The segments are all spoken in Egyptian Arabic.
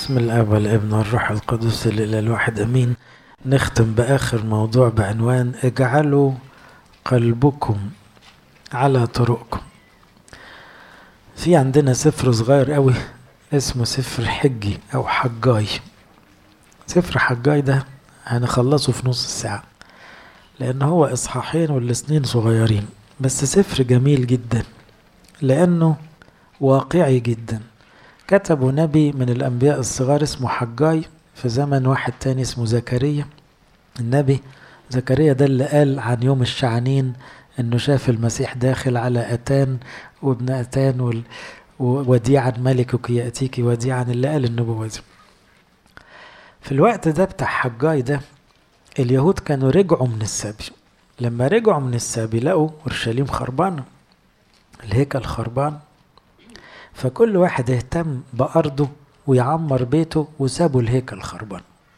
بسم الاب والابن والروح القدس الاله الواحد امين نختم باخر موضوع بعنوان اجعلوا قلبكم على طرقكم في عندنا سفر صغير قوي اسمه سفر حجي او حجاي سفر حجاي ده هنخلصه في نص ساعة لأن هو إصحاحين والسنين صغيرين بس سفر جميل جدا لأنه واقعي جدا كتبه نبي من الأنبياء الصغار اسمه حجاي في زمن واحد تاني اسمه زكريا النبي زكريا ده اللي قال عن يوم الشعانين انه شاف المسيح داخل على اتان وابن اتان وال... وديعا ملكك ياتيك وديعا اللي قال النبوه دي في الوقت ده بتاع حجاي ده اليهود كانوا رجعوا من السبي لما رجعوا من السبي لقوا اورشليم خربانه الهيكل خربان فكل واحد اهتم بأرضه ويعمر بيته وسابوا الهيكل خربان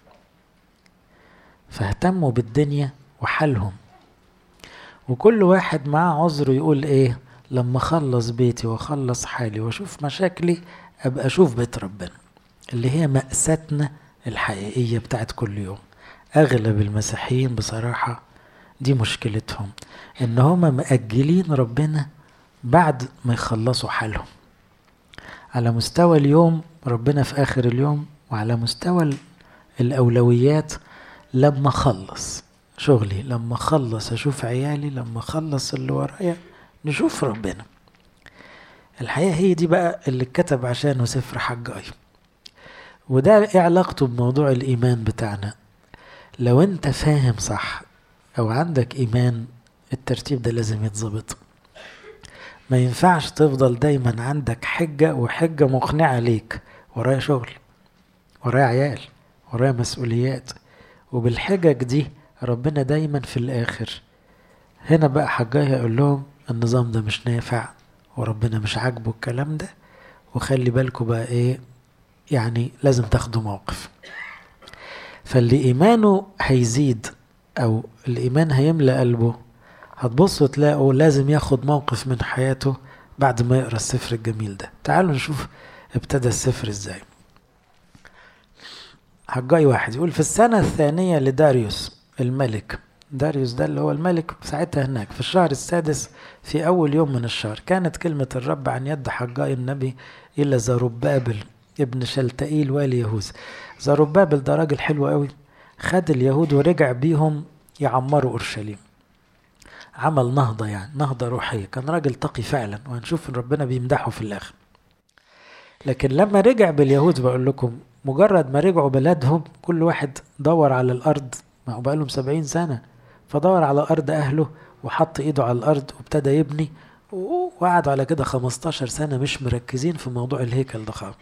فاهتموا بالدنيا وحالهم وكل واحد معاه عذر يقول ايه لما اخلص بيتي واخلص حالي واشوف مشاكلي ابقى اشوف بيت ربنا اللي هي مأساتنا الحقيقية بتاعت كل يوم اغلب المسيحيين بصراحة دي مشكلتهم ان هما مأجلين ربنا بعد ما يخلصوا حالهم على مستوى اليوم ربنا في آخر اليوم وعلى مستوى الأولويات لما أخلص شغلي لما أخلص أشوف عيالي لما أخلص اللي ورايا نشوف ربنا الحقيقة هي دي بقى اللي اتكتب عشانه سفر حجاي وده ايه علاقته بموضوع الإيمان بتاعنا لو انت فاهم صح أو عندك إيمان الترتيب ده لازم يتظبط ما ينفعش تفضل دايما عندك حجة وحجة مقنعة ليك ورايا شغل ورايا عيال ورايا مسؤوليات وبالحجج دي ربنا دايما في الآخر هنا بقى حجاي هيقول لهم النظام ده مش نافع وربنا مش عاجبه الكلام ده وخلي بالكم بقى ايه يعني لازم تاخدوا موقف فاللي إيمانه هيزيد أو الإيمان هيملأ قلبه هتبصوا تلاقوا لازم ياخد موقف من حياته بعد ما يقرا السفر الجميل ده تعالوا نشوف ابتدى السفر ازاي حجاي واحد يقول في السنة الثانية لداريوس الملك داريوس ده اللي هو الملك ساعتها هناك في الشهر السادس في أول يوم من الشهر كانت كلمة الرب عن يد حجاي النبي إلى زربابل ابن شلتائيل والي يهوذا زربابل ده راجل حلو قوي خد اليهود ورجع بيهم يعمروا أورشليم عمل نهضة يعني نهضة روحية كان راجل تقي فعلا وهنشوف ان ربنا بيمدحه في الاخر لكن لما رجع باليهود بقول لكم مجرد ما رجعوا بلادهم كل واحد دور على الارض ما هو بقالهم سبعين سنة فدور على ارض اهله وحط ايده على الارض وابتدى يبني وقعدوا على كده 15 سنة مش مركزين في موضوع الهيكل ده خالص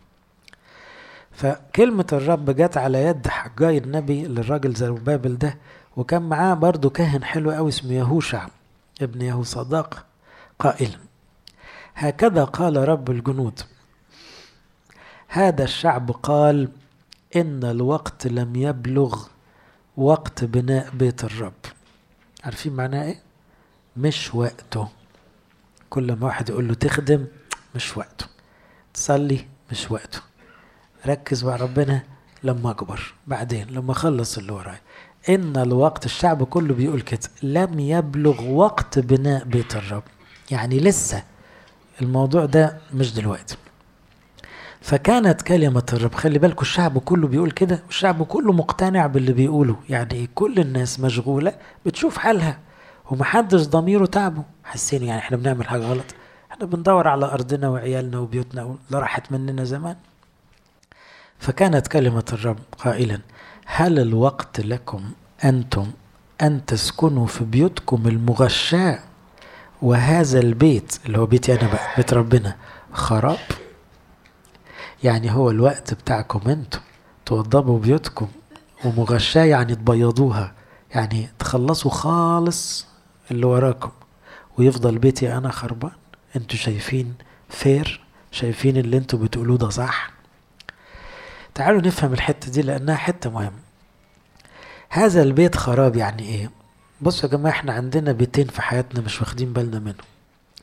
فكلمة الرب جت على يد حجاي النبي للراجل زربابل ده وكان معاه برضه كاهن حلو قوي اسمه يهوشع ابن يهوصداق قائلا هكذا قال رب الجنود هذا الشعب قال إن الوقت لم يبلغ وقت بناء بيت الرب عارفين معناه ايه؟ مش وقته كل ما واحد يقول له تخدم مش وقته تصلي مش وقته ركز مع ربنا لما اكبر بعدين لما اخلص اللي ورايا ان الوقت الشعب كله بيقول كده لم يبلغ وقت بناء بيت الرب يعني لسه الموضوع ده مش دلوقتي فكانت كلمة الرب خلي بالكم الشعب كله بيقول كده والشعب كله مقتنع باللي بيقوله يعني كل الناس مشغولة بتشوف حالها ومحدش ضميره تعبه حاسين يعني احنا بنعمل حاجة غلط احنا بندور على أرضنا وعيالنا وبيوتنا اللي راحت مننا زمان فكانت كلمة الرب قائلا هل الوقت لكم أنتم أن تسكنوا في بيوتكم المغشاة وهذا البيت اللي هو بيتي أنا بقى بيت ربنا خراب يعني هو الوقت بتاعكم أنتم توضبوا بيوتكم ومغشاة يعني تبيضوها يعني تخلصوا خالص اللي وراكم ويفضل بيتي أنا خربان أنتوا شايفين فير شايفين اللي أنتوا بتقولوه ده صح تعالوا نفهم الحتة دي لأنها حتة مهمة هذا البيت خراب يعني ايه بصوا يا جماعة احنا عندنا بيتين في حياتنا مش واخدين بالنا منهم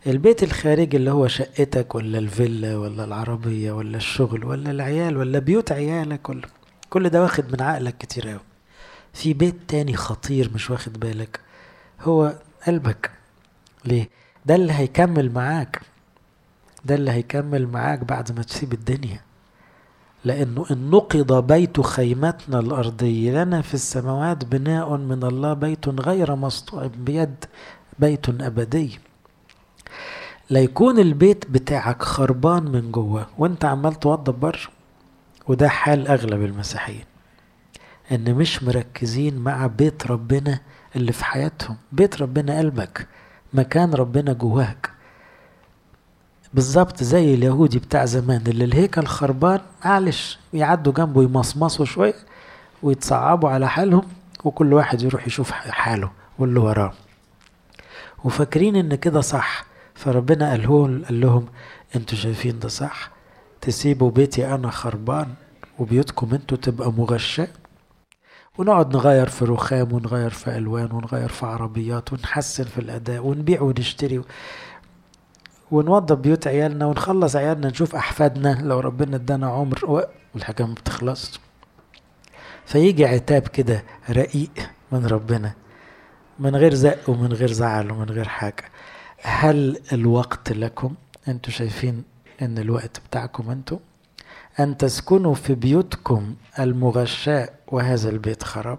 البيت الخارجي اللي هو شقتك ولا الفيلا ولا العربية ولا الشغل ولا العيال ولا بيوت عيالك ولا كل ده واخد من عقلك كتير أوي في بيت تاني خطير مش واخد بالك هو قلبك ليه ده اللي هيكمل معاك ده اللي هيكمل معاك بعد ما تسيب الدنيا لأنه إن نقض بيت خيمتنا الأرضي لنا في السماوات بناء من الله بيت غير مصطوع بيد بيت أبدي لا يكون البيت بتاعك خربان من جوه وانت عمال توضب بره وده حال أغلب المسيحيين إن مش مركزين مع بيت ربنا اللي في حياتهم بيت ربنا قلبك مكان ربنا جواك بالظبط زي اليهودي بتاع زمان اللي الهيكل خربان معلش يعدوا جنبه يمصمصوا شوية ويتصعبوا على حالهم وكل واحد يروح يشوف حاله واللي وراه وفاكرين ان كده صح فربنا قال لهم قال لهم انتوا شايفين ده صح تسيبوا بيتي انا خربان وبيوتكم انتوا تبقى مغشاة ونقعد نغير في رخام ونغير في الوان ونغير في عربيات ونحسن في الاداء ونبيع ونشتري ونوضب بيوت عيالنا ونخلص عيالنا نشوف احفادنا لو ربنا ادانا عمر والحاجه ما بتخلصش فيجي عتاب كده رقيق من ربنا من غير زق ومن غير زعل ومن غير حاجه هل الوقت لكم انتوا شايفين ان الوقت بتاعكم انتوا ان تسكنوا في بيوتكم المغشاء وهذا البيت خراب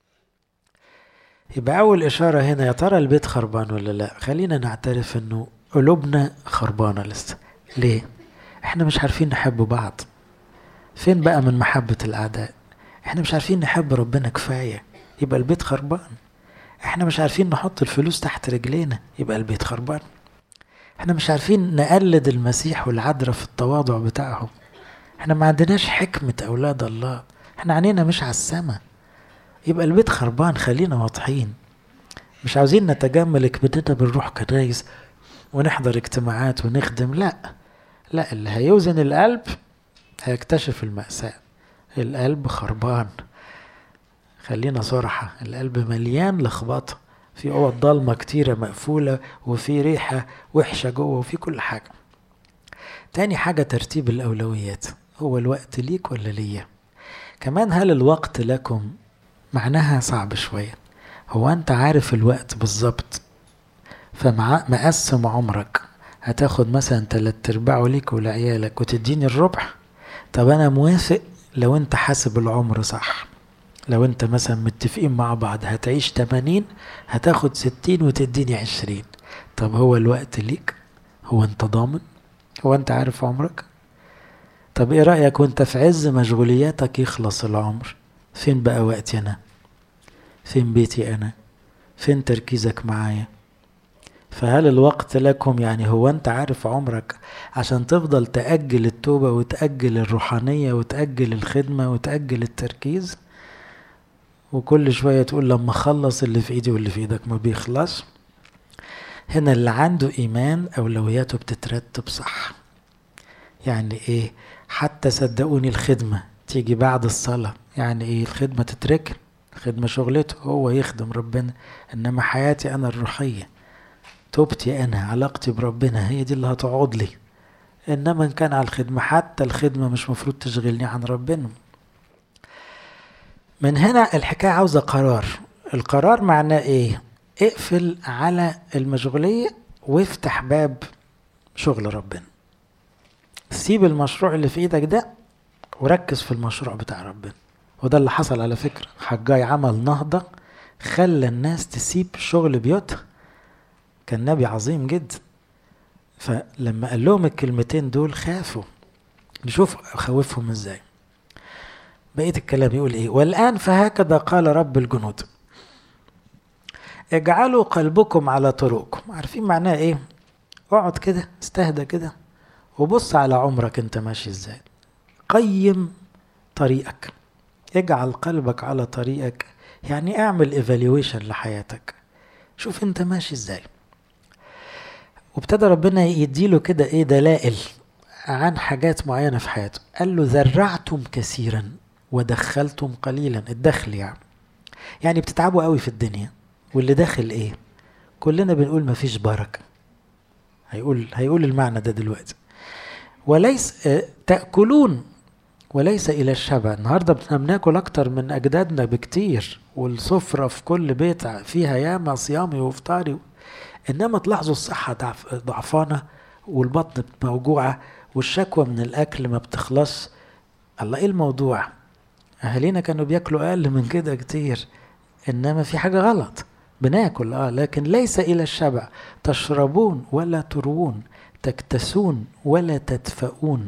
يبقى اول اشاره هنا يا ترى البيت خربان ولا لا خلينا نعترف انه قلوبنا خربانه لسه ليه احنا مش عارفين نحب بعض فين بقى من محبه الاعداء احنا مش عارفين نحب ربنا كفايه يبقى البيت خربان احنا مش عارفين نحط الفلوس تحت رجلينا يبقى البيت خربان احنا مش عارفين نقلد المسيح والعذراء في التواضع بتاعهم احنا ما عندناش حكمة اولاد الله احنا عينينا مش على السما يبقى البيت خربان خلينا واضحين مش عاوزين نتجمل كبدنا بنروح كنايس ونحضر اجتماعات ونخدم لا لا اللي هيوزن القلب هيكتشف المأساة القلب خربان خلينا صراحة القلب مليان لخبطة في اوض ضلمة كتيرة مقفولة وفي ريحة وحشة جوه وفي كل حاجة تاني حاجة ترتيب الأولويات هو الوقت ليك ولا ليا كمان هل الوقت لكم معناها صعب شوية هو أنت عارف الوقت بالظبط فمقسم عمرك هتاخد مثلا تلات ارباعه ليك ولعيالك وتديني الربع طب انا موافق لو انت حاسب العمر صح لو انت مثلا متفقين مع بعض هتعيش 80 هتاخد 60 وتديني 20 طب هو الوقت ليك هو انت ضامن هو انت عارف عمرك طب ايه رأيك وانت في عز مشغولياتك يخلص العمر فين بقى وقتي انا فين بيتي انا فين تركيزك معايا فهل الوقت لكم يعني هو انت عارف عمرك عشان تفضل تأجل التوبة وتأجل الروحانية وتأجل الخدمة وتأجل التركيز وكل شوية تقول لما اخلص اللي في ايدي واللي في ايدك ما بيخلص هنا اللي عنده ايمان اولوياته بتترتب صح يعني ايه حتى صدقوني الخدمة تيجي بعد الصلاة يعني ايه الخدمة تتركن الخدمة شغلته هو يخدم ربنا انما حياتي انا الروحية توبتي انا علاقتي بربنا هي دي اللي هتقعد لي انما ان كان على الخدمة حتى الخدمة مش مفروض تشغلني عن ربنا من هنا الحكاية عاوزة قرار القرار معناه ايه اقفل على المشغولية وافتح باب شغل ربنا سيب المشروع اللي في ايدك ده وركز في المشروع بتاع ربنا وده اللي حصل على فكرة حجاي عمل نهضة خلى الناس تسيب شغل بيوتها كان نبي عظيم جدا فلما قال لهم الكلمتين دول خافوا نشوف خوفهم ازاي بقية الكلام يقول ايه والآن فهكذا قال رب الجنود اجعلوا قلبكم على طرقكم عارفين معناه ايه اقعد كده استهدى كده وبص على عمرك انت ماشي ازاي قيم طريقك اجعل قلبك على طريقك يعني اعمل ايفالويشن لحياتك شوف انت ماشي ازاي وابتدى ربنا يديله كده ايه دلائل عن حاجات معينة في حياته قال له زرعتم كثيرا ودخلتم قليلا الدخل يعني يعني بتتعبوا قوي في الدنيا واللي داخل ايه كلنا بنقول مفيش بركة هيقول هيقول المعنى ده دلوقتي وليس تأكلون وليس إلى الشبع النهاردة بناكل أكتر من أجدادنا بكتير والسفرة في كل بيت فيها ياما صيامي وافطاري إنما تلاحظوا الصحة ضعفانة والبطن موجوعة والشكوى من الأكل ما بتخلص الله إيه الموضوع أهالينا كانوا بياكلوا أقل من كده كتير إنما في حاجة غلط بناكل اه لكن ليس الى الشبع تشربون ولا تروون تكتسون ولا تدفؤون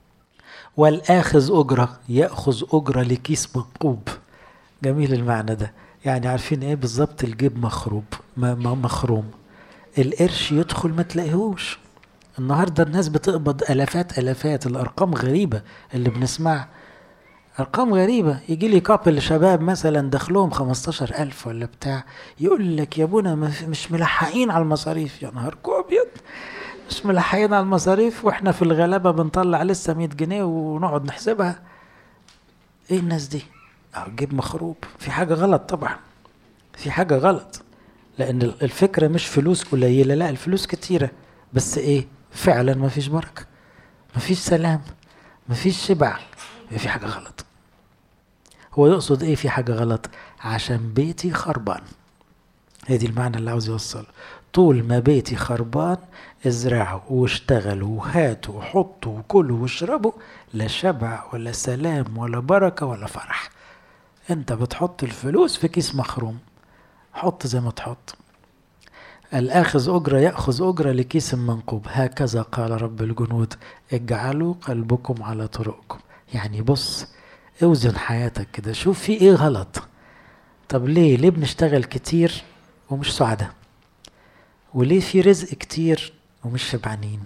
والآخذ أجرة يأخذ أجرة لكيس منقوب جميل المعنى ده يعني عارفين ايه بالظبط الجيب مخروب مخروم القرش يدخل ما تلاقيهوش النهاردة الناس بتقبض ألافات ألافات الأرقام غريبة اللي بنسمعها أرقام غريبة يجي لي كابل شباب مثلا دخلهم 15 ألف ولا بتاع يقول لك يا ابونا مش ملحقين على المصاريف يا نهار أبيض مش ملحقين على المصاريف واحنا في الغلابة بنطلع لسه 100 جنيه ونقعد نحسبها ايه الناس دي؟ جيب مخروب في حاجة غلط طبعا في حاجة غلط لأن الفكرة مش فلوس قليلة لا الفلوس كتيرة بس ايه فعلا ما فيش بركة ما فيش سلام ما فيش شبع في حاجة غلط هو يقصد ايه في حاجة غلط عشان بيتي خربان هي دي المعنى اللي عاوز يوصله طول ما بيتي خربان ازرعوا واشتغلوا وهاتوا وحطوا وكلوا واشربوا لا شبع ولا سلام ولا بركة ولا فرح انت بتحط الفلوس في كيس مخروم حط زي ما تحط الآخذ أجرة يأخذ أجرة لكيس منقوب هكذا قال رب الجنود اجعلوا قلبكم على طرقكم يعني بص اوزن حياتك كده شوف في ايه غلط طب ليه ليه بنشتغل كتير ومش سعداء وليه في رزق كتير ومش شبعانين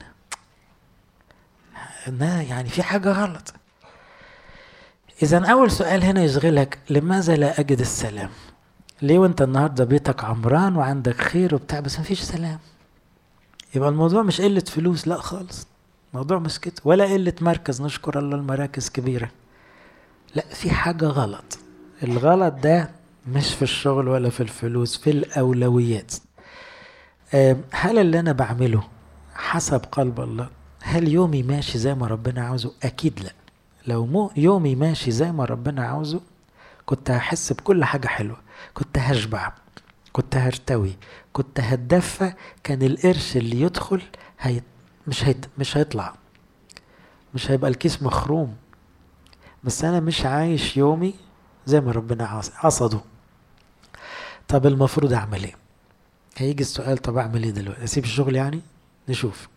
يعني في حاجة غلط إذا أول سؤال هنا يشغلك لماذا لا أجد السلام؟ ليه وأنت النهاردة بيتك عمران وعندك خير وبتاع بس مفيش سلام؟ يبقى الموضوع مش قلة فلوس لا خالص الموضوع مش كده ولا قلة مركز نشكر الله المراكز كبيرة لا في حاجة غلط الغلط ده مش في الشغل ولا في الفلوس في الأولويات هل اللي أنا بعمله حسب قلب الله هل يومي ماشي زي ما ربنا عاوزه أكيد لا لو مو يومي ماشي زي ما ربنا عاوزه كنت هحس بكل حاجة حلوة كنت هشبع كنت هرتوي كنت هتدفى كان القرش اللي يدخل هي مش هيت مش هيطلع مش هيبقى الكيس مخروم بس انا مش عايش يومي زي ما ربنا قصده طب المفروض اعمل ايه هيجي السؤال طب اعمل ايه دلوقتي اسيب الشغل يعني نشوف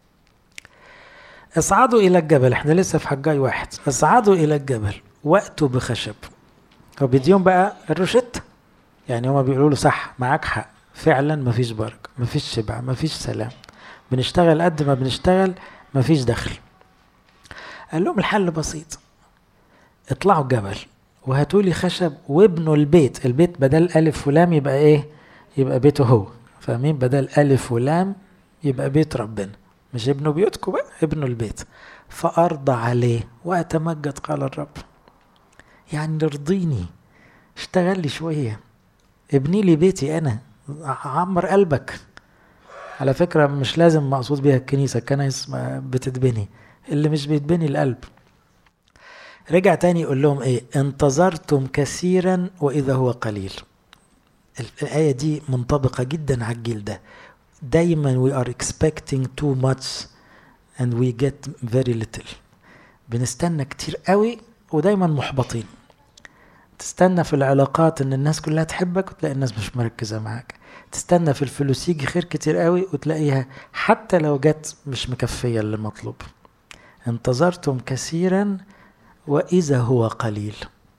اصعدوا الى الجبل احنا لسه في حجاي واحد اصعدوا الى الجبل واتوا بخشب هو بيديهم بقى الروشته يعني هما بيقولوا له صح معاك حق فعلا مفيش بركه مفيش شبع مفيش سلام بنشتغل قد ما بنشتغل مفيش دخل قال لهم الحل بسيط اطلعوا الجبل وهاتوا لي خشب وابنوا البيت البيت بدل الف ولام يبقى ايه يبقى بيته هو فاهمين بدل الف ولام يبقى بيت ربنا مش ابنوا بيوتكم بقى ابنوا البيت فارضى عليه واتمجد قال الرب يعني ارضيني اشتغل لي شويه ابني لي بيتي انا عمر قلبك على فكرة مش لازم مقصود بيها الكنيسة الكنائس بتتبني اللي مش بيتبني القلب رجع تاني يقول لهم ايه انتظرتم كثيرا واذا هو قليل الآية دي منطبقة جدا على الجيل ده دايما we are expecting too much and we get very little بنستنى كتير قوي ودايما محبطين تستنى في العلاقات ان الناس كلها تحبك وتلاقي الناس مش مركزة معاك تستنى في الفلوس يجي خير كتير قوي وتلاقيها حتى لو جت مش مكفية اللي مطلوب انتظرتم كثيرا وإذا هو قليل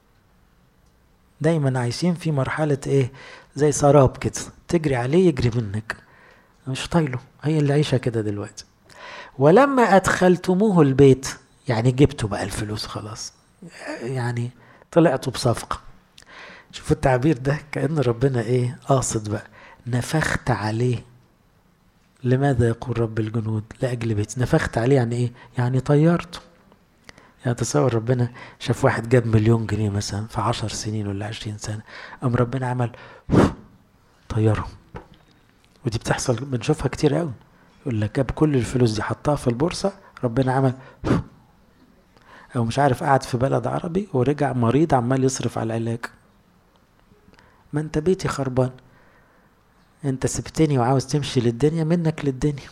دايما عايشين في مرحلة ايه زي سراب كده تجري عليه يجري منك مش طايله هي اللي عايشة كده دلوقتي ولما أدخلتموه البيت يعني جبتوا بقى الفلوس خلاص يعني طلعتوا بصفقة شوفوا التعبير ده كأن ربنا ايه قاصد بقى نفخت عليه لماذا يقول رب الجنود لأجل بيت نفخت عليه يعني ايه يعني طيرته يعني تصور ربنا شاف واحد جاب مليون جنيه مثلا في عشر سنين ولا عشرين سنة أم ربنا عمل طيره ودي بتحصل بنشوفها كتير قوي يقول لك جاب كل الفلوس دي حطها في البورصة ربنا عمل أو مش عارف قعد في بلد عربي ورجع مريض عمال يصرف على العلاج ما انت بيتي خربان انت سبتني وعاوز تمشي للدنيا منك للدنيا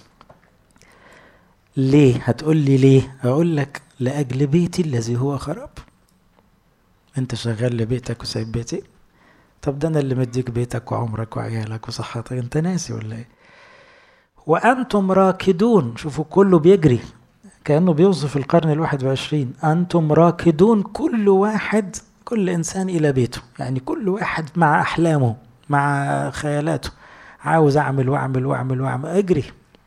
ليه هتقول لي ليه اقول لك لاجل بيتي الذي هو خراب انت شغال لبيتك وسايب بيتي طب ده انا اللي مديك بيتك وعمرك وعيالك وصحتك انت ناسي ولا ايه وانتم راكدون شوفوا كله بيجري كانه بيوصف القرن الواحد وعشرين انتم راكدون كل واحد كل انسان الى بيته يعني كل واحد مع احلامه مع خيالاته عاوز اعمل واعمل واعمل واعمل اجري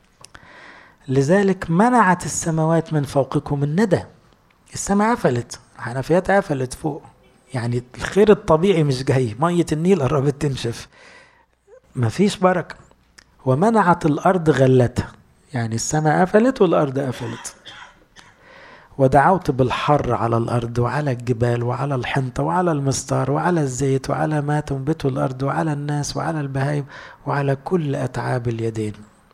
لذلك منعت السماوات من فوقكم الندى السماء قفلت الحنفيات قفلت فوق يعني الخير الطبيعي مش جاي مية النيل قربت تنشف مفيش بركة ومنعت الأرض غلتها يعني السماء قفلت والأرض قفلت ودعوت بالحر على الأرض وعلى الجبال وعلى الحنطة وعلى المستار وعلى الزيت وعلى ما تنبته الأرض وعلى الناس وعلى البهايم وعلى كل أتعاب اليدين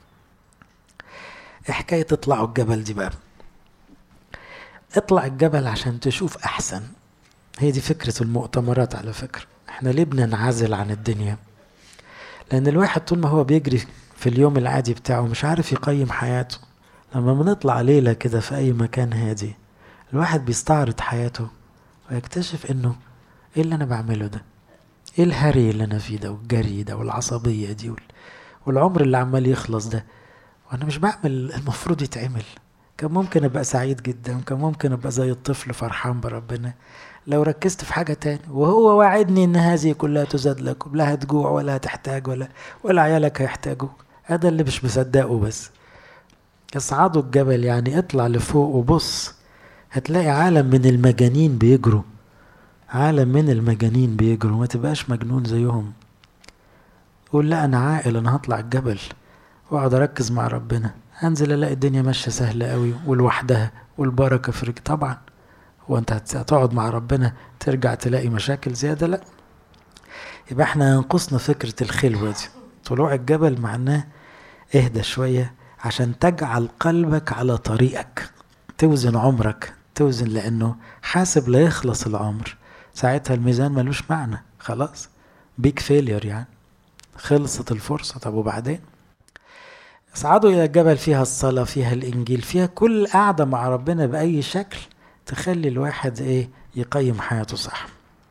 حكاية تطلعوا الجبل دي بقى اطلع الجبل عشان تشوف أحسن هي دي فكرة المؤتمرات على فكرة احنا ليه بننعزل عن الدنيا لأن الواحد طول ما هو بيجري في اليوم العادي بتاعه مش عارف يقيم حياته لما بنطلع ليلة كده في أي مكان هادي الواحد بيستعرض حياته ويكتشف إنه إيه اللي أنا بعمله ده؟ إيه الهري اللي أنا فيه ده والجري ده والعصبية دي والعمر اللي عمال يخلص ده وأنا مش بعمل المفروض يتعمل كان ممكن أبقى سعيد جدا وكان ممكن أبقى زي الطفل فرحان بربنا لو ركزت في حاجة تاني وهو واعدني إن هذه كلها تزاد لكم لا هتجوع ولا هتحتاج ولا ولا عيالك هيحتاجوك هذا اللي مش مصدقه بس اصعدوا الجبل يعني اطلع لفوق وبص هتلاقي عالم من المجانين بيجروا عالم من المجانين بيجروا ما تبقاش مجنون زيهم قول لا انا عاقل انا هطلع الجبل واقعد اركز مع ربنا هنزل الاقي الدنيا ماشيه سهله قوي ولوحدها والبركه في رجل طبعا هو انت هتقعد مع ربنا ترجع تلاقي مشاكل زياده لا يبقى احنا ينقصنا فكره الخلوه دي طلوع الجبل معناه اهدى شويه عشان تجعل قلبك على طريقك توزن عمرك توزن لانه حاسب لا يخلص العمر ساعتها الميزان ملوش معنى خلاص بيك فيلير يعني خلصت الفرصة طب وبعدين اصعدوا إلى الجبل فيها الصلاة فيها الإنجيل فيها كل قعدة مع ربنا بأي شكل تخلي الواحد إيه يقيم حياته صح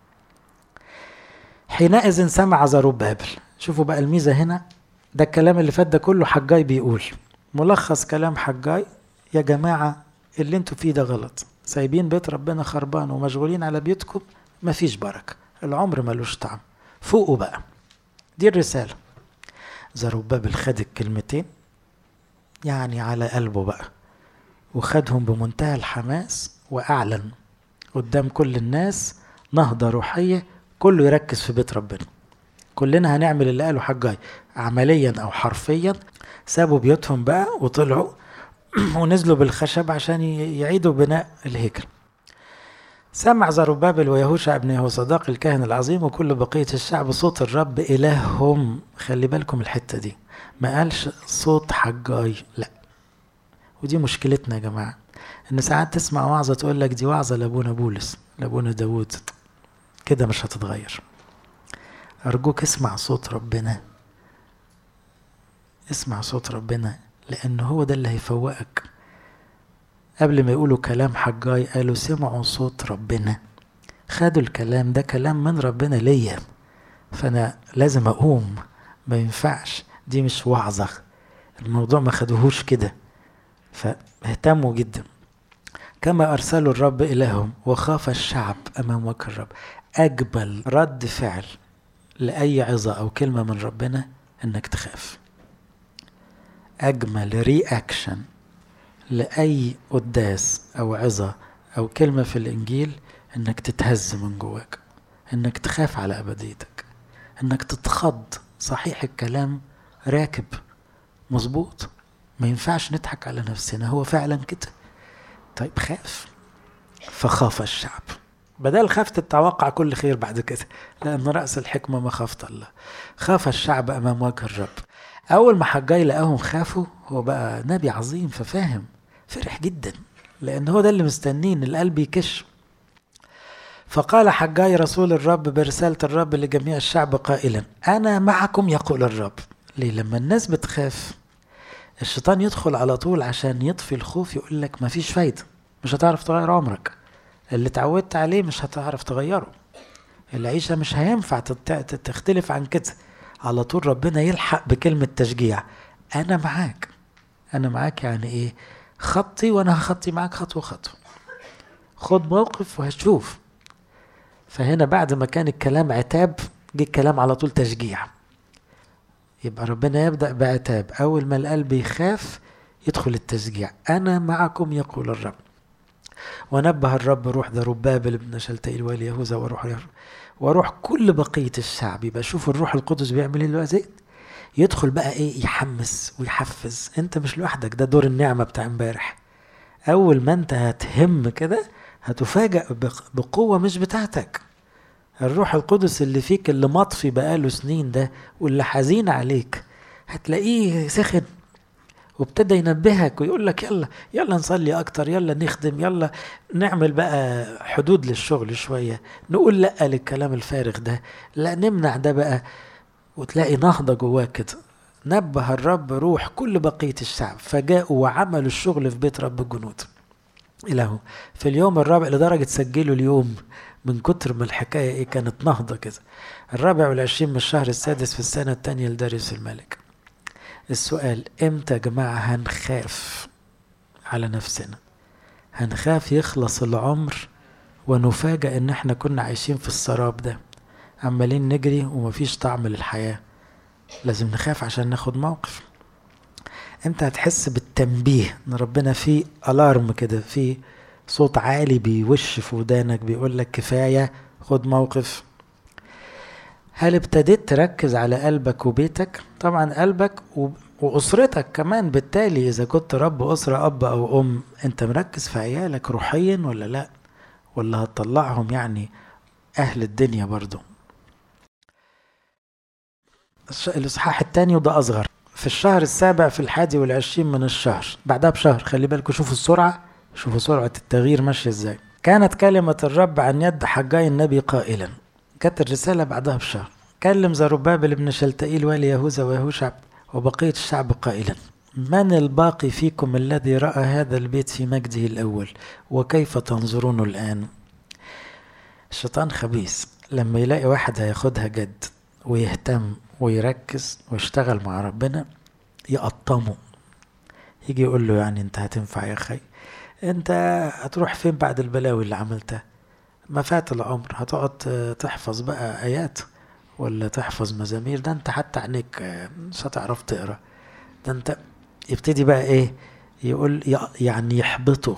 حينئذ سمع زروبابل شوفوا بقى الميزة هنا ده الكلام اللي فات ده كله حجاي بيقول ملخص كلام حجاي يا جماعة اللي انتوا فيه ده غلط سايبين بيت ربنا خربان ومشغولين على بيوتكم مفيش بركة العمر ملوش طعم فوقوا بقى دي الرسالة زروبابل خد الكلمتين يعني على قلبه بقى وخدهم بمنتهى الحماس وأعلن قدام كل الناس نهضة روحية كله يركز في بيت ربنا كلنا هنعمل اللي قاله حجاي عمليا أو حرفيا سابوا بيوتهم بقى وطلعوا ونزلوا بالخشب عشان يعيدوا بناء الهيكل سمع زربابل ويهوشع ابن يهوصداق الكاهن العظيم وكل بقية الشعب صوت الرب إلههم خلي بالكم الحتة دي ما قالش صوت حجاي لا ودي مشكلتنا يا جماعة إن ساعات تسمع وعظة تقول لك دي وعظة لأبونا بولس لأبونا داوود كده مش هتتغير أرجوك اسمع صوت ربنا اسمع صوت ربنا لأن هو ده اللي هيفوقك قبل ما يقولوا كلام حجاي قالوا سمعوا صوت ربنا خدوا الكلام ده كلام من ربنا ليا فأنا لازم أقوم ما ينفعش دي مش وعظة الموضوع ما خدوهوش كده فاهتموا جدا كما أرسلوا الرب إليهم وخاف الشعب أمام وجه الرب أجمل رد فعل لأي عظة أو كلمة من ربنا إنك تخاف أجمل رياكشن لأي قداس أو عظة أو كلمة في الإنجيل إنك تتهز من جواك إنك تخاف على أبديتك إنك تتخض صحيح الكلام راكب مظبوط ما ينفعش نضحك على نفسنا هو فعلا كده طيب خاف فخاف الشعب بدل خاف تتوقع كل خير بعد كده لأن رأس الحكمة مخافة الله خاف الشعب أمام وجه الرب أول ما حجاي لقاهم خافوا هو بقى نبي عظيم ففاهم فرح جدا لأن هو ده اللي مستنين القلب يكش فقال حجاي رسول الرب برسالة الرب لجميع الشعب قائلا أنا معكم يقول الرب ليه لما الناس بتخاف الشيطان يدخل على طول عشان يطفي الخوف يقول لك مفيش فايدة مش هتعرف تغير عمرك اللي اتعودت عليه مش هتعرف تغيره العيشة مش هينفع تختلف عن كده على طول ربنا يلحق بكلمة تشجيع أنا معاك أنا معاك يعني إيه خطي وأنا هخطي معاك خطوة خطوة خد موقف وهتشوف فهنا بعد ما كان الكلام عتاب جه الكلام على طول تشجيع يبقى ربنا يبدأ بعتاب أول ما القلب يخاف يدخل التشجيع أنا معكم يقول الرب ونبه الرب روح ذربابل بن شلتيل والي يهوذا وروح وروح كل بقية الشعب يبقى شوف الروح القدس بيعمل ايه دلوقتي يدخل بقى ايه يحمس ويحفز انت مش لوحدك ده دور النعمة بتاع امبارح اول ما انت هتهم كده هتفاجأ بقوة مش بتاعتك الروح القدس اللي فيك اللي مطفي بقاله سنين ده واللي حزين عليك هتلاقيه سخن وابتدى ينبهك ويقول لك يلا يلا نصلي اكتر يلا نخدم يلا نعمل بقى حدود للشغل شويه نقول لا للكلام الفارغ ده لا نمنع ده بقى وتلاقي نهضه جواك كده نبه الرب روح كل بقيه الشعب فجاءوا وعملوا الشغل في بيت رب الجنود إلهه في اليوم الرابع لدرجة سجلوا اليوم من كتر ما الحكاية إيه كانت نهضة كده الرابع والعشرين من الشهر السادس في السنة الثانية لداريوس الملك السؤال امتى يا جماعة هنخاف على نفسنا هنخاف يخلص العمر ونفاجأ ان احنا كنا عايشين في السراب ده عمالين نجري ومفيش طعم للحياة لازم نخاف عشان ناخد موقف انت هتحس بالتنبيه ان ربنا فيه الارم كده فيه صوت عالي بيوش في ودانك بيقول لك كفايه خد موقف هل ابتديت تركز على قلبك وبيتك طبعا قلبك واسرتك كمان بالتالي اذا كنت رب اسره اب او ام انت مركز في عيالك روحيا ولا لا ولا هتطلعهم يعني اهل الدنيا برضو الاصحاح الثاني وده اصغر في الشهر السابع في الحادي والعشرين من الشهر بعدها بشهر خلي بالكم شوفوا السرعة شوفوا سرعة التغيير ماشية ازاي كانت كلمة الرب عن يد حجاي النبي قائلا كانت الرسالة بعدها بشهر كلم زربابل بن شلتئيل والي يهوذا ويهوشع وبقية الشعب قائلا من الباقي فيكم الذي رأى هذا البيت في مجده الأول وكيف تنظرون الآن الشيطان خبيث لما يلاقي واحد هياخدها جد ويهتم ويركز ويشتغل مع ربنا يقطمه يجي يقول له يعني انت هتنفع يا اخي انت هتروح فين بعد البلاوي اللي عملتها ما فات العمر هتقعد تحفظ بقى ايات ولا تحفظ مزامير ده انت حتى عينيك مش هتعرف تقرا ده انت يبتدي بقى ايه يقول يعني يحبطه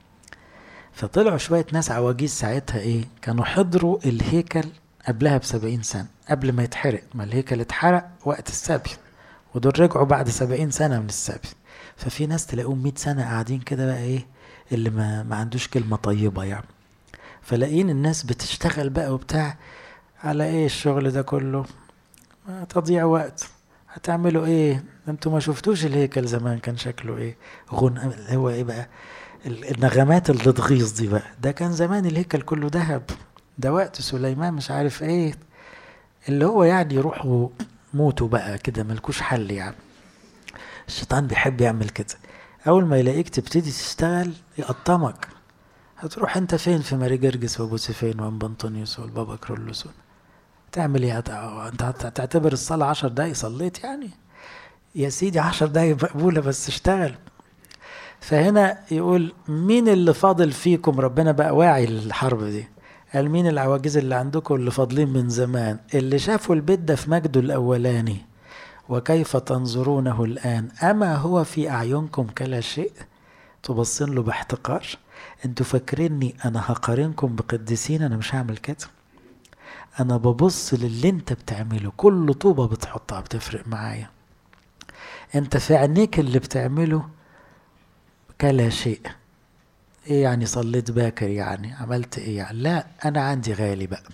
فطلعوا شوية ناس عواجيز ساعتها ايه كانوا حضروا الهيكل قبلها بسبعين سنة قبل ما يتحرق ما الهيكل اتحرق وقت السبي ودول رجعوا بعد سبعين سنة من السبي ففي ناس تلاقيهم مئة سنة قاعدين كده بقى ايه اللي ما, ما عندوش كلمة طيبة يعني فلاقين الناس بتشتغل بقى وبتاع على ايه الشغل ده كله تضييع وقت هتعملوا ايه انتوا ما شفتوش الهيكل زمان كان شكله ايه غن هو ايه بقى النغمات اللي تغيظ دي بقى ده كان زمان الهيكل كله ذهب ده وقت سليمان مش عارف ايه اللي هو يعني يروحوا موتوا بقى كده ملكوش حل يعني الشيطان بيحب يعمل كده اول ما يلاقيك تبتدي تشتغل يقطمك هتروح انت فين في ماري جرجس وابو سفين وام انطونيوس والبابا كرولوس تعمل ايه انت هتعتبر الصلاة عشر دقايق صليت يعني يا سيدي عشر دقايق مقبولة بس اشتغل فهنا يقول مين اللي فاضل فيكم ربنا بقى واعي للحرب دي قال مين العواجيز اللي عندكم اللي فاضلين من زمان اللي شافوا البيت ده في مجده الأولاني وكيف تنظرونه الآن أما هو في أعينكم كلا شيء تبصين له باحتقار انتوا فاكريني أنا هقارنكم بقديسين أنا مش هعمل كده أنا ببص للي أنت بتعمله كل طوبة بتحطها بتفرق معايا أنت في عينيك اللي بتعمله كلا شيء ايه يعني صليت باكر يعني عملت ايه يعني لا انا عندي غالي بقى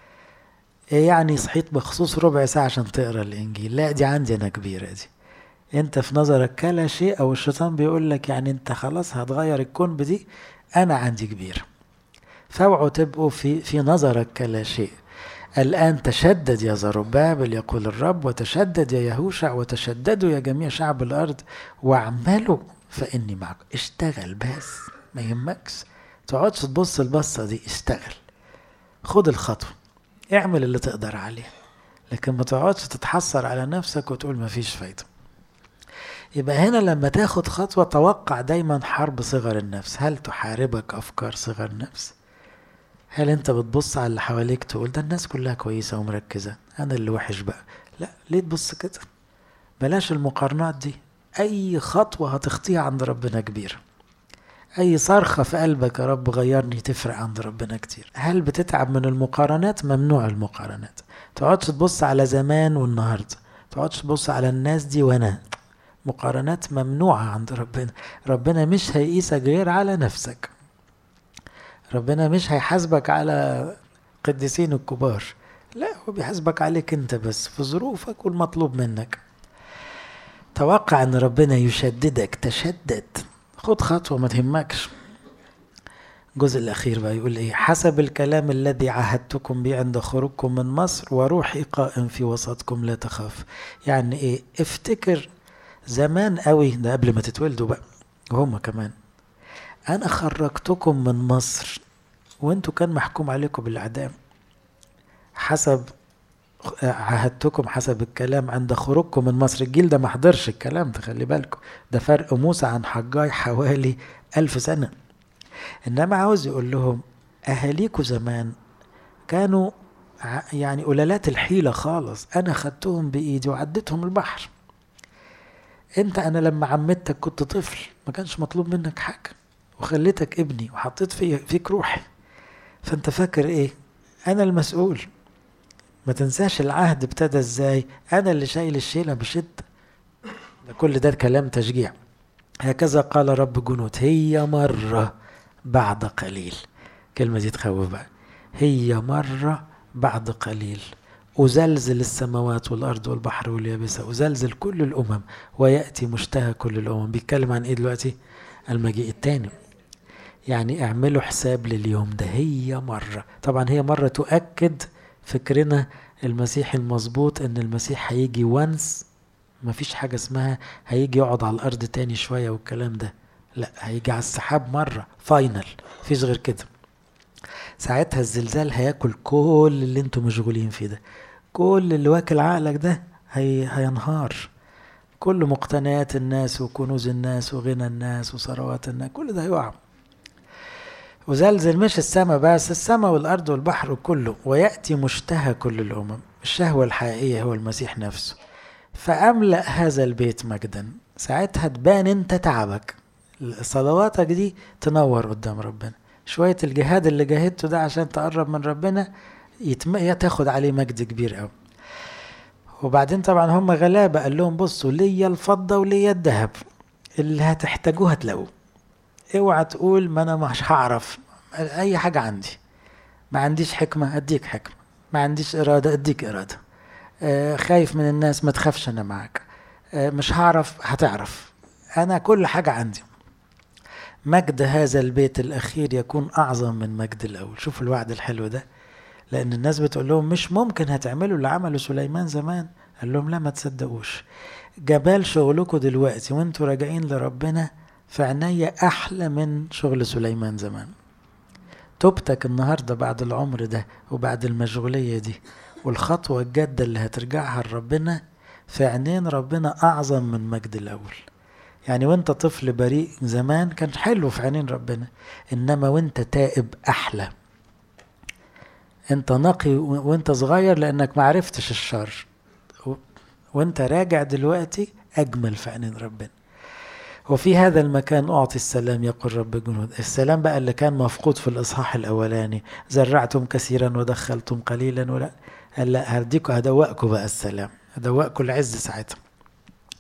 ايه يعني صحيت بخصوص ربع ساعة عشان تقرا الانجيل لا دي عندي انا كبيرة دي انت في نظرك كلا شيء او الشيطان بيقول لك يعني انت خلاص هتغير الكون بدي انا عندي كبير فاوعوا تبقوا في في نظرك كلا شيء الآن تشدد يا زربابل يقول الرب وتشدد يا يهوشع وتشددوا يا جميع شعب الأرض واعملوا فإني معكم اشتغل بس ما يهمكش تقعدش تبص البصة دي اشتغل خد الخطوة اعمل اللي تقدر عليه لكن ما تقعدش تتحسر على نفسك وتقول ما فيش فايدة يبقى هنا لما تاخد خطوة توقع دايما حرب صغر النفس هل تحاربك أفكار صغر النفس هل انت بتبص على اللي حواليك تقول ده الناس كلها كويسة ومركزة انا اللي وحش بقى لا ليه تبص كده بلاش المقارنات دي اي خطوة هتخطيها عند ربنا كبيرة اي صرخة في قلبك يا رب غيرني تفرق عند ربنا كتير هل بتتعب من المقارنات ممنوع المقارنات تقعدش تبص على زمان والنهاردة تقعدش تبص على الناس دي وانا مقارنات ممنوعة عند ربنا ربنا مش هيقيسك غير على نفسك ربنا مش هيحاسبك على قديسين الكبار لا هو بيحاسبك عليك انت بس في ظروفك والمطلوب منك توقع ان ربنا يشددك تشدد خد خطوة ما تهمكش الجزء الأخير بقى يقول إيه حسب الكلام الذي عهدتكم به عند خروجكم من مصر وروحي قائم في وسطكم لا تخاف يعني إيه افتكر زمان قوي ده قبل ما تتولدوا بقى وهم كمان أنا خرجتكم من مصر وانتوا كان محكوم عليكم بالإعدام حسب عهدتكم حسب الكلام عند خروجكم من مصر الجيل ده ما حضرش الكلام ده خلي بالكم ده فرق موسى عن حجاي حوالي ألف سنة إنما عاوز يقول لهم أهاليكوا زمان كانوا يعني قلالات الحيلة خالص أنا خدتهم بإيدي وعديتهم البحر أنت أنا لما عمتك كنت طفل ما كانش مطلوب منك حاجة وخليتك ابني وحطيت في فيك روحي فانت فاكر ايه انا المسؤول ما تنساش العهد ابتدى ازاي انا اللي شايل الشيله بشده كل ده كلام تشجيع هكذا قال رب جنود هي مرة بعد قليل كلمة دي تخوف بقى هي مرة بعد قليل أزلزل السماوات والأرض والبحر واليابسة أزلزل كل الأمم ويأتي مشتهى كل الأمم بيتكلم عن إيه دلوقتي المجيء التاني يعني اعملوا حساب لليوم ده هي مرة طبعا هي مرة تؤكد فكرنا المسيحي المظبوط ان المسيح هيجي وانس مفيش حاجة اسمها هيجي يقعد على الارض تاني شوية والكلام ده لا هيجي على السحاب مرة فاينل مفيش غير كده ساعتها الزلزال هياكل كل اللي انتم مشغولين فيه ده كل اللي واكل عقلك ده هي هينهار كل مقتنيات الناس وكنوز الناس وغنى الناس وثروات الناس كل ده هيقع وزلزل مش السماء بس السماء والأرض والبحر كله ويأتي مشتهى كل الأمم الشهوة الحقيقية هو المسيح نفسه فأملأ هذا البيت مجدا ساعتها تبان انت تعبك صلواتك دي تنور قدام ربنا شوية الجهاد اللي جاهدته ده عشان تقرب من ربنا يتم... تاخد عليه مجد كبير قوي وبعدين طبعا هم غلابة قال لهم بصوا ليا الفضة وليا الذهب اللي هتحتاجوه هتلاقوه اوعى تقول ما انا مش هعرف اي حاجة عندي ما عنديش حكمة اديك حكمة ما عنديش ارادة اديك ارادة آه خايف من الناس ما تخافش انا معاك آه مش هعرف هتعرف انا كل حاجة عندي مجد هذا البيت الاخير يكون اعظم من مجد الاول شوف الوعد الحلو ده لان الناس بتقول لهم مش ممكن هتعملوا اللي عمله سليمان زمان قال لهم لا ما تصدقوش جبال شغلكم دلوقتي وانتوا راجعين لربنا في عينيا احلى من شغل سليمان زمان توبتك النهارده بعد العمر ده وبعد المشغوليه دي والخطوه الجاده اللي هترجعها لربنا في عينين ربنا اعظم من مجد الاول يعني وانت طفل بريء زمان كان حلو في عينين ربنا انما وانت تائب احلى انت نقي وانت صغير لانك معرفتش الشر وانت راجع دلوقتي اجمل في عينين ربنا وفي هذا المكان أعطي السلام يقول رب جنود السلام بقى اللي كان مفقود في الإصحاح الأولاني زرعتم كثيرا ودخلتم قليلا ولا قال لا هديكم هدوقكم بقى السلام هدوقكم العز ساعتها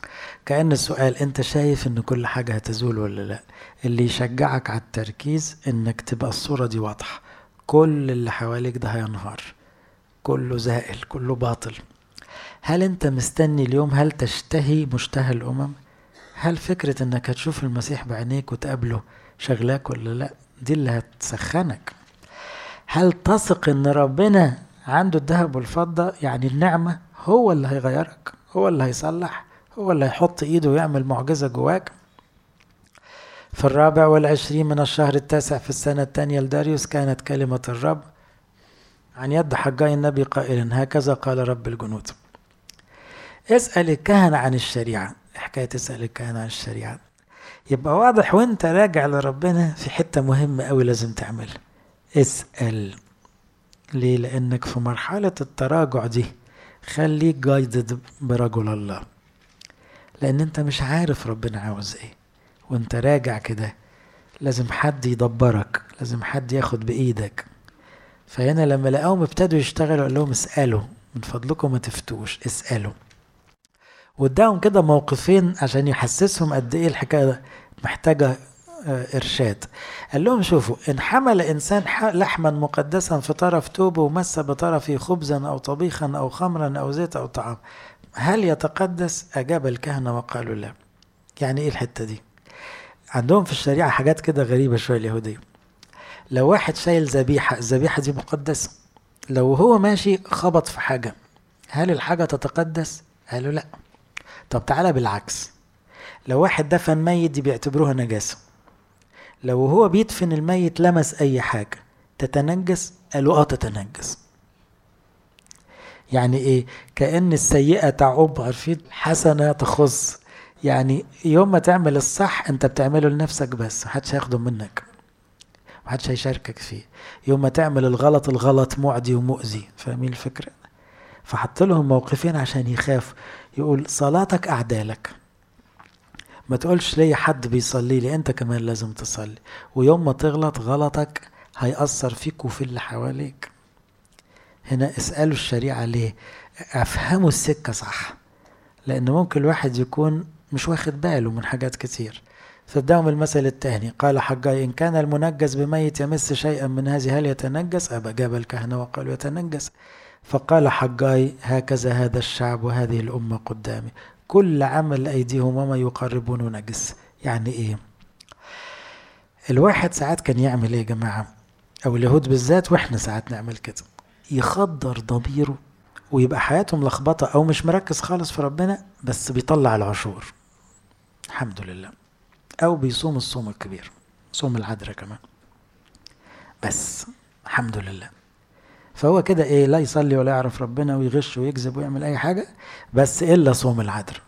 كأن السؤال انت شايف ان كل حاجة هتزول ولا لا اللي يشجعك على التركيز انك تبقى الصورة دي واضحة كل اللي حواليك ده هينهار كله زائل كله باطل هل انت مستني اليوم هل تشتهي مشتهى الامم هل فكرة انك هتشوف المسيح بعينيك وتقابله شغلاك ولا لا دي اللي هتسخنك هل تثق ان ربنا عنده الذهب والفضة يعني النعمة هو اللي هيغيرك هو اللي هيصلح هو اللي هيحط ايده ويعمل معجزة جواك في الرابع والعشرين من الشهر التاسع في السنة الثانية لداريوس كانت كلمة الرب عن يد حجاي النبي قائلا هكذا قال رب الجنود اسأل الكهنة عن الشريعة حكاية اسأل الكهنة عن الشريعة يبقى واضح وانت راجع لربنا في حتة مهمة قوي لازم تعملها اسأل ليه لانك في مرحلة التراجع دي خليك جايدد برجل الله لان انت مش عارف ربنا عاوز ايه وانت راجع كده لازم حد يدبرك لازم حد ياخد بايدك فهنا لما لقاهم ابتدوا يشتغلوا قال لهم اسألوا من فضلكم ما تفتوش اسألوا واداهم كده موقفين عشان يحسسهم قد ايه الحكايه محتاجه ارشاد قال لهم شوفوا ان حمل انسان لحما مقدسا في طرف توبه ومس بطرفه خبزا او طبيخا او خمرا او زيت او طعام هل يتقدس اجاب الكهنه وقالوا لا يعني ايه الحته دي عندهم في الشريعه حاجات كده غريبه شويه اليهوديه لو واحد شايل ذبيحه الذبيحه دي مقدسه لو هو ماشي خبط في حاجه هل الحاجه تتقدس قالوا لا طب تعالى بالعكس لو واحد دفن ميت دي بيعتبروها نجاسة لو هو بيدفن الميت لمس أي حاجة تتنجس قالوا اه تتنجس يعني ايه كأن السيئة تعب عارفين حسنة تخص يعني يوم ما تعمل الصح انت بتعمله لنفسك بس محدش هياخده منك محدش هيشاركك فيه يوم ما تعمل الغلط الغلط معدي ومؤذي فاهمين الفكرة فحط لهم موقفين عشان يخافوا يقول صلاتك أعدالك ما تقولش لي حد بيصلي لي انت كمان لازم تصلي ويوم ما تغلط غلطك هيأثر فيك وفي اللي حواليك هنا اسألوا الشريعة ليه افهموا السكة صح لان ممكن الواحد يكون مش واخد باله من حاجات كتير فاداهم المثل الثاني قال حجاي إن كان المنجس بميت يمس شيئا من هذه هل يتنجس أبا جاب الكهنة وقالوا يتنجس فقال حجاي هكذا هذا الشعب وهذه الأمة قدامي كل عمل أيديهم وما يقربون نجس يعني إيه الواحد ساعات كان يعمل إيه يا جماعة أو اليهود بالذات وإحنا ساعات نعمل كده يخدر ضميره ويبقى حياته ملخبطة أو مش مركز خالص في ربنا بس بيطلع العشور الحمد لله أو بيصوم الصوم الكبير صوم العذراء كمان بس الحمد لله فهو كده ايه لا يصلي ولا يعرف ربنا ويغش ويكذب ويعمل اي حاجه بس الا صوم العذراء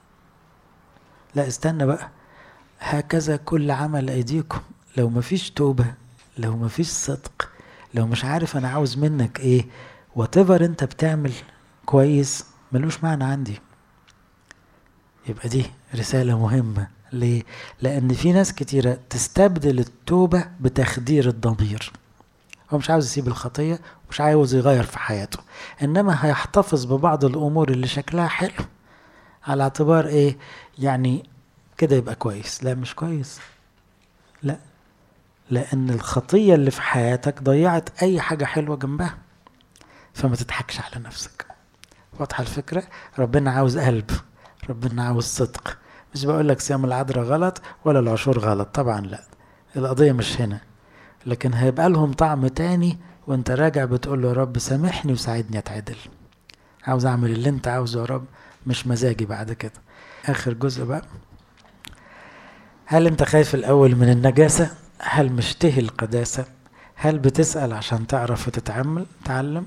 لا استنى بقى هكذا كل عمل ايديكم لو مفيش توبه لو مفيش صدق لو مش عارف انا عاوز منك ايه واتيفر انت بتعمل كويس ملوش معنى عندي يبقى دي رساله مهمه ليه لان في ناس كتيره تستبدل التوبه بتخدير الضمير هو مش عاوز يسيب الخطيه مش عاوز يغير في حياته انما هيحتفظ ببعض الامور اللي شكلها حلو على اعتبار ايه يعني كده يبقى كويس لا مش كويس لا لان الخطيه اللي في حياتك ضيعت اي حاجه حلوه جنبها فما تضحكش على نفسك واضحه الفكره ربنا عاوز قلب ربنا عاوز صدق مش بقول لك صيام العذراء غلط ولا العشور غلط طبعا لا القضيه مش هنا لكن هيبقى لهم طعم تاني وانت راجع بتقول له يا رب سامحني وساعدني اتعدل عاوز اعمل اللي انت عاوزه يا رب مش مزاجي بعد كده اخر جزء بقى هل انت خايف الاول من النجاسة هل مشتهي القداسة هل بتسأل عشان تعرف وتتعمل تعلم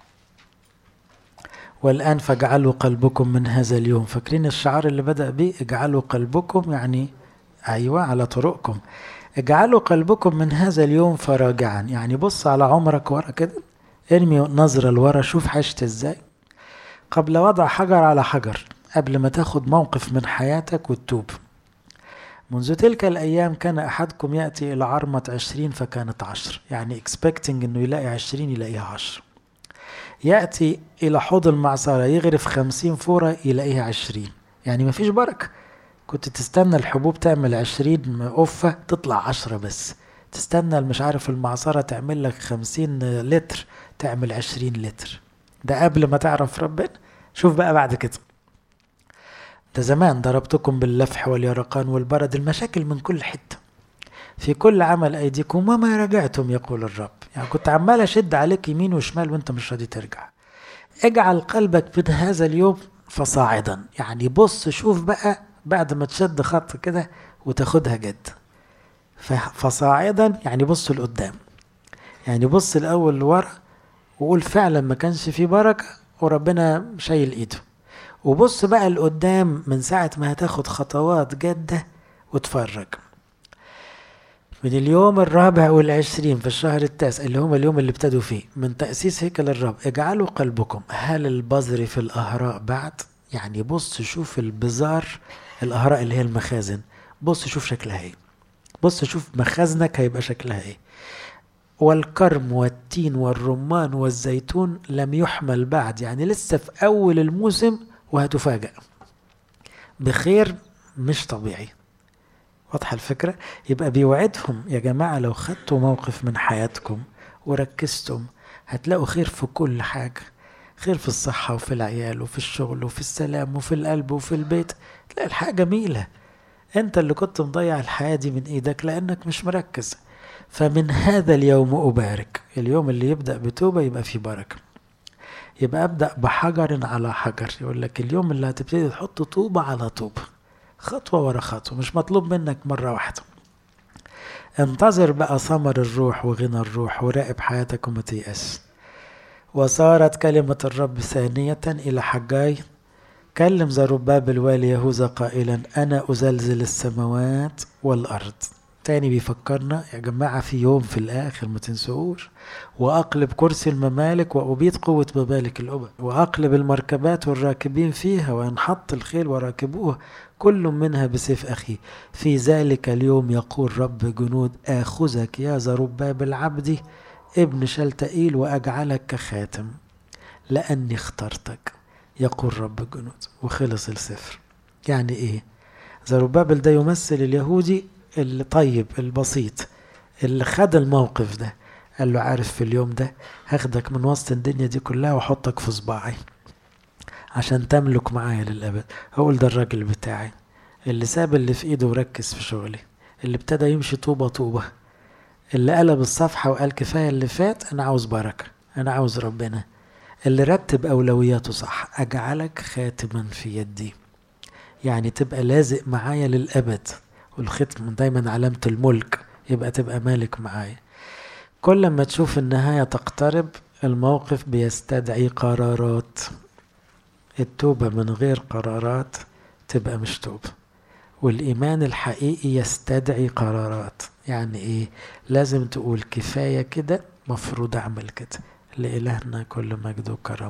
والآن فاجعلوا قلبكم من هذا اليوم فاكرين الشعار اللي بدأ بيه اجعلوا قلبكم يعني أيوة على طرقكم اجعلوا قلبكم من هذا اليوم فراجعا يعني بص على عمرك ورا كده ارمي نظرة لورا شوف عشت ازاي قبل وضع حجر على حجر قبل ما تاخد موقف من حياتك وتتوب منذ تلك الأيام كان أحدكم يأتي إلى عرمة عشرين فكانت عشر يعني expecting إنه يلاقي عشرين يلاقيها عشر يأتي إلى حوض المعصرة يغرف خمسين فورة يلاقيها عشرين يعني مفيش بركة كنت تستنى الحبوب تعمل عشرين قفة تطلع عشرة بس تستنى مش عارف المعصرة تعمل لك خمسين لتر تعمل عشرين لتر ده قبل ما تعرف ربنا شوف بقى بعد كده ده زمان ضربتكم باللفح واليرقان والبرد المشاكل من كل حتة في كل عمل أيديكم وما رجعتم يقول الرب يعني كنت عمال أشد عليك يمين وشمال وانت مش راضي ترجع اجعل قلبك من هذا اليوم فصاعدا يعني بص شوف بقى بعد ما تشد خط كده وتاخدها جد فصاعدا يعني بص لقدام يعني بص الأول لورا وقول فعلا ما كانش في بركة وربنا شايل ايده وبص بقى لقدام من ساعة ما هتاخد خطوات جادة وتفرج من اليوم الرابع والعشرين في الشهر التاسع اللي هم اليوم اللي ابتدوا فيه من تأسيس هيكل الرب اجعلوا قلبكم هل البذر في الأهراء بعد يعني بص شوف البزار الأهراء اللي هي المخازن بص شوف شكلها ايه بص شوف مخازنك هيبقى شكلها ايه والكرم والتين والرمان والزيتون لم يحمل بعد يعني لسه في أول الموسم وهتفاجأ بخير مش طبيعي واضحة الفكرة يبقى بيوعدهم يا جماعة لو خدتوا موقف من حياتكم وركزتم هتلاقوا خير في كل حاجة خير في الصحة وفي العيال وفي الشغل وفي السلام وفي القلب وفي البيت تلاقي الحياة جميلة انت اللي كنت مضيع الحياة دي من ايدك لانك مش مركز فمن هذا اليوم أبارك اليوم اللي يبدأ بتوبة يبقى فيه بركة يبقى أبدأ بحجر على حجر يقول لك اليوم اللي هتبتدي تحط طوبة على طوبة خطوة ورا خطوة مش مطلوب منك مرة واحدة انتظر بقى ثمر الروح وغنى الروح وراقب حياتك وما تيأس وصارت كلمة الرب ثانية إلى حجاي كلم زرباب الوالي يهوذا قائلا أنا أزلزل السماوات والأرض تاني بيفكرنا يا جماعة في يوم في الآخر ما تنسوش وأقلب كرسي الممالك وأبيد قوة ممالك الأمم وأقلب المركبات والراكبين فيها وينحط الخيل وراكبوها كل منها بسيف أخي في ذلك اليوم يقول رب جنود آخذك يا زرباب العبد ابن شلتئيل وأجعلك كخاتم لأني اخترتك يقول رب الجنود وخلص السفر يعني إيه زربابل ده يمثل اليهودي الطيب البسيط اللي خد الموقف ده قال له عارف في اليوم ده هاخدك من وسط الدنيا دي كلها واحطك في صباعي عشان تملك معايا للأبد هقول ده الراجل بتاعي اللي ساب اللي في ايده وركز في شغلي اللي ابتدى يمشي طوبة طوبة اللي قلب الصفحة وقال كفاية اللي فات أنا عاوز بركة أنا عاوز ربنا اللي رتب أولوياته صح أجعلك خاتما في يدي يعني تبقى لازق معايا للأبد والختم دايما علامة الملك يبقى تبقى مالك معايا كل ما تشوف النهاية تقترب الموقف بيستدعي قرارات التوبة من غير قرارات تبقى مش توبة والإيمان الحقيقي يستدعي قرارات يعني إيه لازم تقول كفاية كده مفروض أعمل كده لإلهنا كل مجد وكرم